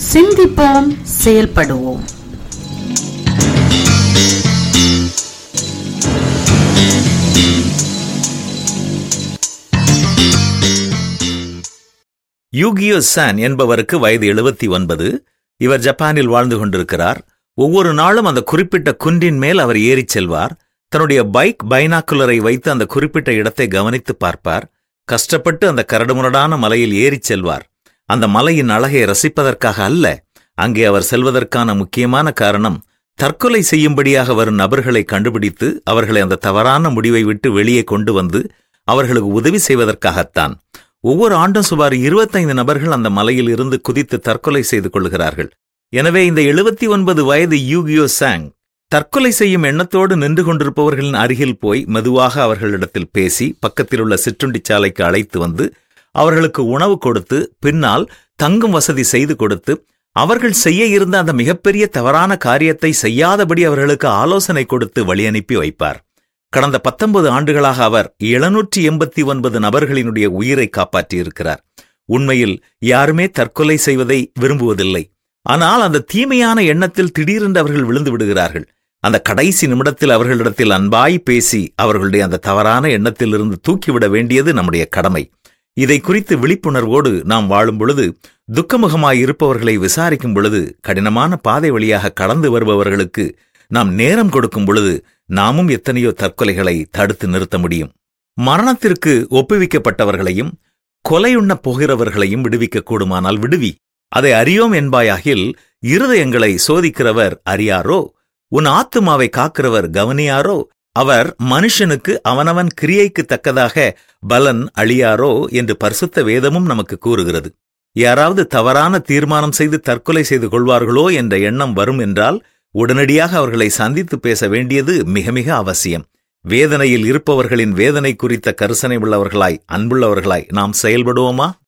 சிந்திப்போம் செயல்படுவோம் யூகியோ சான் என்பவருக்கு வயது எழுபத்தி ஒன்பது இவர் ஜப்பானில் வாழ்ந்து கொண்டிருக்கிறார் ஒவ்வொரு நாளும் அந்த குறிப்பிட்ட குன்றின் மேல் அவர் ஏறிச் செல்வார் தன்னுடைய பைக் பைனாக்குலரை வைத்து அந்த குறிப்பிட்ட இடத்தை கவனித்து பார்ப்பார் கஷ்டப்பட்டு அந்த கரடுமுரடான மலையில் ஏறிச் செல்வார் அந்த மலையின் அழகை ரசிப்பதற்காக அல்ல அங்கே அவர் செல்வதற்கான முக்கியமான காரணம் தற்கொலை செய்யும்படியாக வரும் நபர்களை கண்டுபிடித்து அவர்களை அந்த தவறான முடிவை விட்டு வெளியே கொண்டு வந்து அவர்களுக்கு உதவி செய்வதற்காகத்தான் ஒவ்வொரு ஆண்டும் சுமார் இருபத்தைந்து நபர்கள் அந்த மலையில் இருந்து குதித்து தற்கொலை செய்து கொள்கிறார்கள் எனவே இந்த எழுபத்தி ஒன்பது வயது யூகியோ சாங் தற்கொலை செய்யும் எண்ணத்தோடு நின்று கொண்டிருப்பவர்களின் அருகில் போய் மெதுவாக அவர்களிடத்தில் பேசி பக்கத்தில் உள்ள சிற்றுண்டிச் சாலைக்கு அழைத்து வந்து அவர்களுக்கு உணவு கொடுத்து பின்னால் தங்கும் வசதி செய்து கொடுத்து அவர்கள் செய்ய இருந்த அந்த மிகப்பெரிய தவறான காரியத்தை செய்யாதபடி அவர்களுக்கு ஆலோசனை கொடுத்து வழி அனுப்பி வைப்பார் கடந்த பத்தொன்பது ஆண்டுகளாக அவர் எழுநூற்றி எண்பத்தி ஒன்பது நபர்களினுடைய உயிரை காப்பாற்றியிருக்கிறார் உண்மையில் யாருமே தற்கொலை செய்வதை விரும்புவதில்லை ஆனால் அந்த தீமையான எண்ணத்தில் திடீரென்று அவர்கள் விழுந்து விடுகிறார்கள் அந்த கடைசி நிமிடத்தில் அவர்களிடத்தில் அன்பாய் பேசி அவர்களுடைய அந்த தவறான எண்ணத்திலிருந்து தூக்கிவிட வேண்டியது நம்முடைய கடமை இதை குறித்து விழிப்புணர்வோடு நாம் வாழும் பொழுது துக்கமுகமாய் இருப்பவர்களை விசாரிக்கும் பொழுது கடினமான பாதை வழியாக கடந்து வருபவர்களுக்கு நாம் நேரம் கொடுக்கும் பொழுது நாமும் எத்தனையோ தற்கொலைகளை தடுத்து நிறுத்த முடியும் மரணத்திற்கு ஒப்புவிக்கப்பட்டவர்களையும் கொலையுண்ணப் போகிறவர்களையும் விடுவிக்க கூடுமானால் விடுவி அதை அறியோம் என்பாயாகில் இருதயங்களை சோதிக்கிறவர் அறியாரோ உன் ஆத்துமாவை காக்கிறவர் கவனியாரோ அவர் மனுஷனுக்கு அவனவன் கிரியைக்கு தக்கதாக பலன் அழியாரோ என்று பரிசுத்த வேதமும் நமக்கு கூறுகிறது யாராவது தவறான தீர்மானம் செய்து தற்கொலை செய்து கொள்வார்களோ என்ற எண்ணம் வரும் என்றால் உடனடியாக அவர்களை சந்தித்து பேச வேண்டியது மிக மிக அவசியம் வேதனையில் இருப்பவர்களின் வேதனை குறித்த கரிசனை உள்ளவர்களாய் அன்புள்ளவர்களாய் நாம் செயல்படுவோமா